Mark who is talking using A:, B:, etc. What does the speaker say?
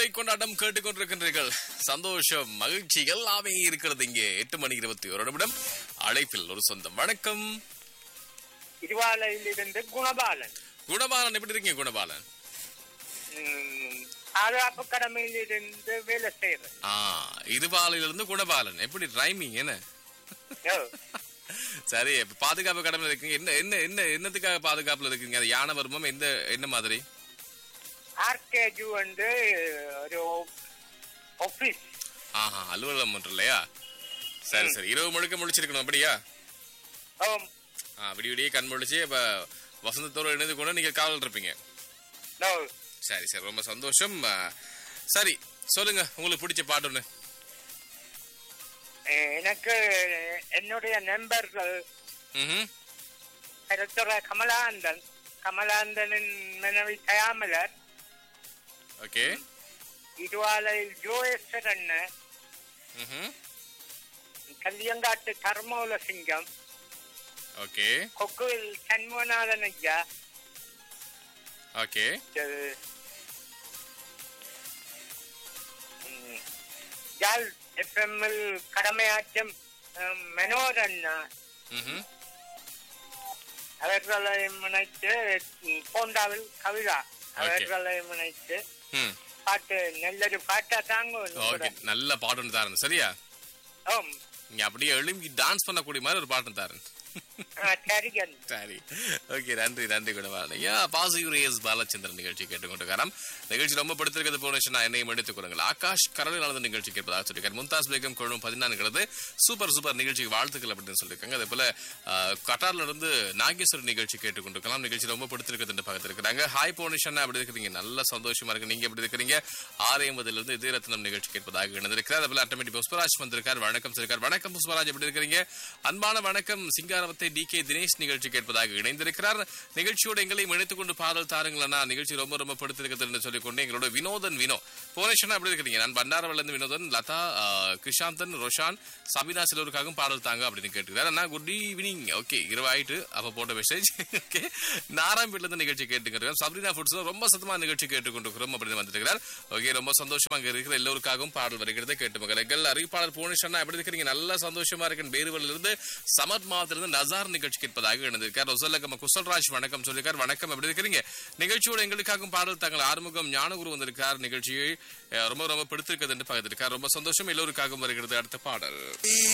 A: விடுமுறை கொண்டாட்டம் கேட்டுக்கொண்டிருக்கின்றீர்கள் சந்தோஷம் மகிழ்ச்சி எல்லாமே இருக்கிறது இங்கே எட்டு மணி இருபத்தி ஒரு நிமிடம் அழைப்பில் ஒரு சொந்தம் வணக்கம்
B: திருவாலையிலிருந்து குணபாலன்
A: குணபாலன் எப்படி இருக்கீங்க குணபாலன்
B: ம், பாதுகாப்பு கடமையிலிருந்து வேலை செய்யறேன்
A: ஆ இருபாலையிலிருந்து குணபாலன் எப்படி ரைமிங் என்ன
B: யோ,
A: சரி இப்ப பாதுகாப்பு கடமையில் இருக்கீங்க என்ன என்ன என்ன என்னத்துக்காக பாதுகாப்புல இருக்கீங்க அது யானை வருமம் எந்த என்ன மாதிரி
B: ஆர்கேஜு வந்து ஒரு ஆபீஸ்
A: ஆஹா அலுவலகம் ஒன்று இல்லையா சரி சரி இரவு முழுக்க முடிச்சிருக்கணும் அப்படியா
B: ஆம்.
A: ஆ விடிய விடிய கண் முழிச்சு இப்ப வசந்தத்தோடு இணைந்து கொண்டு நீங்க காவல் இருப்பீங்க
B: நோ,
A: சரி சரி ரொம்ப சந்தோஷம் ஆ, சரி சொல்லுங்க உங்களுக்கு பிடிச்ச பாட்டு ஒண்ணு
B: எ- எனக்கு என்னுடைய நண்பர்கள்
A: ம்ஹும்.
B: கருத்துற கமலாந்தன் கமலாந்தனின் மனைவி தயாமலர்
A: ஓகே
B: திருவாலையில் ஜோயேஸ்வர் அண்ணன்
A: ம்ஹும்.
B: கல்லியங்காட்டு கர்மோல சிங்கம்
A: ஓகே
B: கொக்குவில் சண்முகநாதன் ஐயா
A: ஓகே
B: இது, ம், யாழ் எஃப்எம்மில் கடமையாற்றும் ம், மனோர் அண்ணா
A: ம்ஹும்.
B: அவர்களை முனைத்து ம், போண்டாவில் கவிதா அவர்களை முனைத்து
A: ம்.
B: பாட்டு நல்லொரு பாட்டா தாங்க
A: ஓகே நல்ல பாட்டு ஒன்று தாரன் சரியா
B: ஓம்
A: நீங்க அப்படியே எழும்பி டான்ஸ் பண்ணக்கூடிய மாதிரி ஒரு பாட்டு தாரன்
B: ஆ, சரிங்க
A: சரி ஓகே நன்றி நன்றி குணவாளன் ஐயா பாசியூர் எஸ் பாலச்சந்திரன் நிகழ்ச்சி கேட்டுக்கொண்டிருக்காராம் நிகழ்ச்சி ரொம்ப படுத்திருக்கிறது போனேஷன் நான் என்னையும் எடுத்துக் கொடுங்கள் ஆகாஷ் கரலில் நடந்த நிகழ்ச்சி கேட்பதாக சொல்லியிருக்காரு மும்தாஸ் பேகம் குழுவும் பதினான்கிறது சூப்பர் சூப்பர் நிகழ்ச்சிக்கு வாழ்த்துக்கள் அப்படின்னு சொல்லியிருக்காங்க அதே போல ஆஹ், கட்டார்ல இருந்து நாகேஸ்வரர் நிகழ்ச்சி கேட்டுக்கொண்டிருக்கலாம் நிகழ்ச்சி ரொம்ப படுத்திருக்கிறது என்று பார்த்துருக்காங்க ஹாய் போனிஷன் அப்படி இருக்கிறீங்க நல்ல சந்தோஷமா இருக்கு நீங்க எப்படி இருக்கிறீங்க ஆறு ஐம்பதுல இருந்து இதயரத்னம் நிகழ்ச்சி கேட்பதாக இணைந்திருக்கிறார் அதே போல ஆட்டோமேட்டிக் புஷ்பராஜ் வந்திருக்கார் வணக்கம் சொல்லிருக்கார் வணக்கம் புஷ்பராஜ் எப்படி இருக்கிறீங்க அன்பான வணக்கம் சிங்காரவத்தை டி கே தினேஷ் நிகழ்ச்சி கேட்பதாக இணைந்திருக்கிறார் நிகழ்ச்சியோட எங்களையும் இணைத்துக் கொண்டு பாடல் தாருங்களா நிகழ்ச்சி ரொம்ப ரொம்ப படுத்திருக்கிறது என்று சொல்லிக்கொண்டு எங்களோட வினோதன் வினோ போனேஷன் எப்படி இருக்கிறீங்க நான் பண்டாரவல்ல இருந்து வினோதன் லதா ஆஹ், கிருஷாந்தன் ரோஷான் சபினா சிலருக்காகவும் பாடல் தாங்க அப்படின்னு கேட்டுக்கிறார் அண்ணா குட் ஈவினிங் ஓகே இரவு ஆயிட்டு அப்ப போட்ட மெசேஜ் ஓகே நாராயணபேட்ல இருந்து நிகழ்ச்சி கேட்டுக்கிறோம் சப்ரினா ஃபுட்ஸ் ரொம்ப சத்தமா நிகழ்ச்சி கேட்டுக்கொண்டிருக்கிறோம் அப்படின்னு வந்திருக்கிறார் ஓகே ரொம்ப சந்தோஷமா அங்க இருக்கிற எல்லோருக்காகவும் பாடல் வருகிறது கேட்டு மகள் அறிவிப்பாளர் புவனேஸ்வரன் எப்படி இருக்கிறீங்க நல்ல சந்தோஷமா இருக்கு பேருவலில் இருந்து சமத் மாவட்டத்திலிருந்து நசார் நிகழ்ச்சி கேட்பதாக இணைந்திருக்கார் ரொசல்லகம் குசல்ராஜ் வணக்கம் சொல்லியிருக்கார் வணக்கம் எப்படி இருக்கிறீங்க நிகழ்ச்சியோட எங்களுக்காகவும் பாடல் தங்கள் ஆறுமுகம் ஞானகுரு வந்திருக்கார் நிகழ்ச்சியை அஹ், ரொம்ப ரொம்ப பிடித்திருக்கிறது என்று பார்த்திருக்கார் ரொம்ப சந்தோஷம் எல்லோருக்காகவும் வருகிறது அடுத்த பாடல்